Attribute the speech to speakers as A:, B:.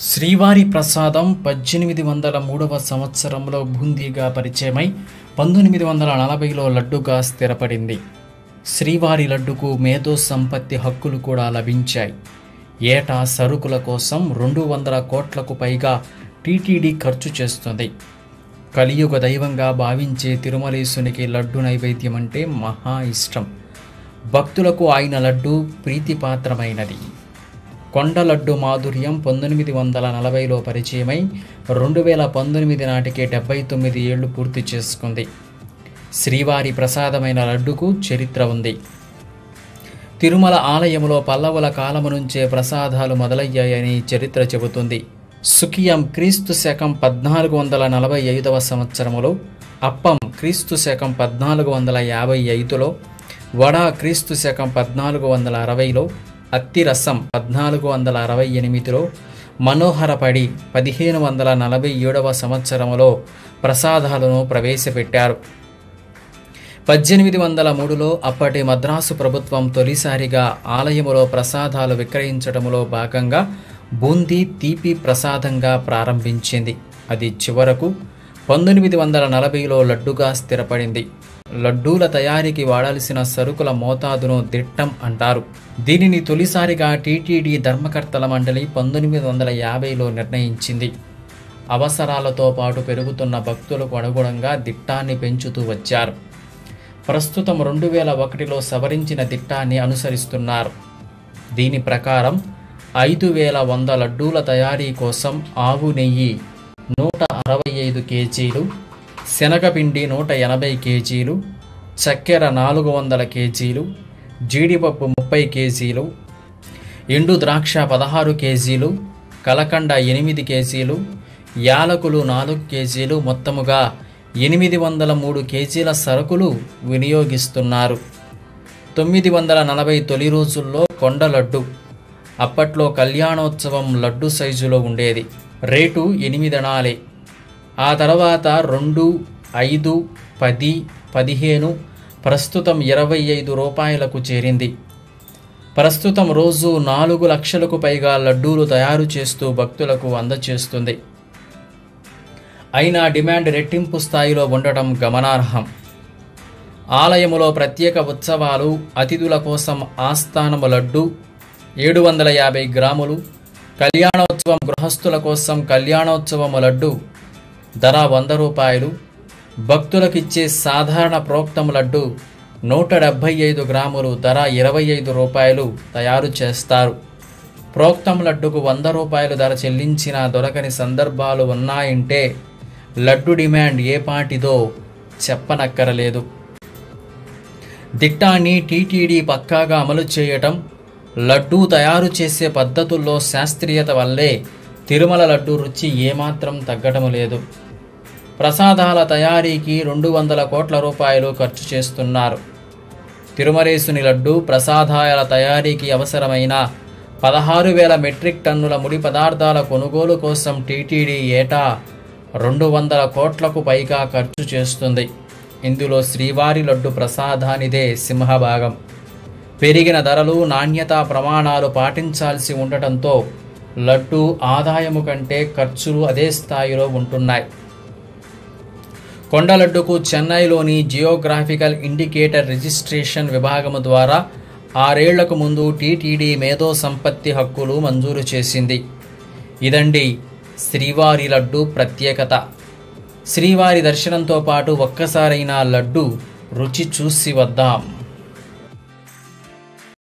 A: శ్రీవారి ప్రసాదం పద్దెనిమిది వందల మూడవ సంవత్సరంలో బూందీగా పరిచయమై పంతొమ్మిది వందల నలభైలో లడ్డుగా స్థిరపడింది శ్రీవారి లడ్డుకు మేధో సంపత్తి హక్కులు కూడా లభించాయి ఏటా సరుకుల కోసం రెండు వందల కోట్లకు పైగా టీటీడీ ఖర్చు చేస్తుంది కలియుగ దైవంగా భావించే తిరుమలేశునికి లడ్డు నైవేద్యం అంటే మహా ఇష్టం భక్తులకు ఆయన లడ్డు ప్రీతిపాత్రమైనది కొండ లడ్డు మాధుర్యం పంతొమ్మిది వందల నలభైలో పరిచయమై రెండు వేల పంతొమ్మిది నాటికి డెబ్బై తొమ్మిది ఏళ్లు పూర్తి చేసుకుంది శ్రీవారి ప్రసాదమైన లడ్డుకు చరిత్ర ఉంది తిరుమల ఆలయములో పల్లవుల కాలము నుంచే ప్రసాదాలు మొదలయ్యాయని చరిత్ర చెబుతుంది సుఖియం క్రీస్తు శకం పద్నాలుగు వందల నలభై ఐదవ సంవత్సరములో అప్పం క్రీస్తు శకం పద్నాలుగు వందల యాభై ఐదులో వడ క్రీస్తు శకం పద్నాలుగు వందల అరవైలో అత్తిరసం పద్నాలుగు వందల అరవై ఎనిమిదిలో మనోహరపడి పదిహేను వందల నలభై ఏడవ సంవత్సరములో ప్రసాదాలను ప్రవేశపెట్టారు పద్దెనిమిది వందల మూడులో అప్పటి మద్రాసు ప్రభుత్వం తొలిసారిగా ఆలయములో ప్రసాదాలు విక్రయించడములో భాగంగా బూందీ తీపి ప్రసాదంగా ప్రారంభించింది అది చివరకు పంతొమ్మిది వందల నలభైలో లడ్డుగా స్థిరపడింది లడ్డూల తయారీకి వాడాల్సిన సరుకుల మోతాదును దిట్టం అంటారు దీనిని తొలిసారిగా టీటీడీ ధర్మకర్తల మండలి పంతొమ్మిది వందల యాభైలో నిర్ణయించింది అవసరాలతో పాటు పెరుగుతున్న భక్తులకు అనుగుణంగా దిట్టాన్ని పెంచుతూ వచ్చారు ప్రస్తుతం రెండు వేల ఒకటిలో సవరించిన దిట్టాన్ని అనుసరిస్తున్నారు దీని ప్రకారం ఐదు వేల వంద లడ్డూల తయారీ కోసం ఆవు నెయ్యి నూట అరవై ఐదు కేజీలు శనగపిండి నూట ఎనభై కేజీలు చక్కెర నాలుగు వందల కేజీలు జీడిపప్పు ముప్పై కేజీలు ఎండు ద్రాక్ష పదహారు కేజీలు కలకండ ఎనిమిది కేజీలు యాలకులు నాలుగు కేజీలు మొత్తముగా ఎనిమిది వందల మూడు కేజీల సరుకులు వినియోగిస్తున్నారు తొమ్మిది వందల నలభై తొలి రోజుల్లో కొండ లడ్డు అప్పట్లో కళ్యాణోత్సవం లడ్డు సైజులో ఉండేది రేటు ఎనిమిదనాలే ఆ తర్వాత రెండు ఐదు పది పదిహేను ప్రస్తుతం ఇరవై ఐదు రూపాయలకు చేరింది ప్రస్తుతం రోజు నాలుగు లక్షలకు పైగా లడ్డూలు తయారు చేస్తూ భక్తులకు అందచేస్తుంది అయినా డిమాండ్ రెట్టింపు స్థాయిలో ఉండటం గమనార్హం ఆలయములో ప్రత్యేక ఉత్సవాలు అతిథుల కోసం ఆస్థానము లడ్డు ఏడు వందల యాభై గ్రాములు కళ్యాణోత్సవం గృహస్థుల కోసం కళ్యాణోత్సవము లడ్డు ధర వంద రూపాయలు భక్తులకిచ్చే సాధారణ ప్రోక్తం లడ్డు నూట డెబ్భై ఐదు గ్రాములు ధర ఇరవై ఐదు రూపాయలు తయారు చేస్తారు ప్రోక్తం లడ్డుకు వంద రూపాయలు ధర చెల్లించినా దొరకని సందర్భాలు ఉన్నాయంటే లడ్డు డిమాండ్ ఏ పాటిదో చెప్పనక్కరలేదు దిట్టాన్ని టీటీడీ పక్కాగా అమలు చేయటం లడ్డూ తయారు చేసే పద్ధతుల్లో శాస్త్రీయత వల్లే తిరుమల లడ్డు రుచి ఏమాత్రం తగ్గటం లేదు ప్రసాదాల తయారీకి రెండు వందల కోట్ల రూపాయలు ఖర్చు చేస్తున్నారు తిరుమలేసుని లడ్డు ప్రసాదాల తయారీకి అవసరమైన పదహారు వేల మెట్రిక్ టన్నుల ముడి పదార్థాల కొనుగోలు కోసం టీటీడీ ఏటా రెండు వందల కోట్లకు పైగా ఖర్చు చేస్తుంది ఇందులో శ్రీవారి లడ్డు ప్రసాదానిదే సింహభాగం పెరిగిన ధరలు నాణ్యతా ప్రమాణాలు పాటించాల్సి ఉండటంతో లడ్డు ఆదాయము కంటే ఖర్చులు అదే స్థాయిలో ఉంటున్నాయి కొండ లడ్డుకు చెన్నైలోని జియోగ్రాఫికల్ ఇండికేటర్ రిజిస్ట్రేషన్ విభాగము ద్వారా ఆరేళ్లకు ముందు టీటీడీ మేధో సంపత్తి హక్కులు మంజూరు చేసింది ఇదండి శ్రీవారి లడ్డు ప్రత్యేకత శ్రీవారి దర్శనంతో పాటు ఒక్కసారైనా లడ్డు రుచి చూసి వద్దాం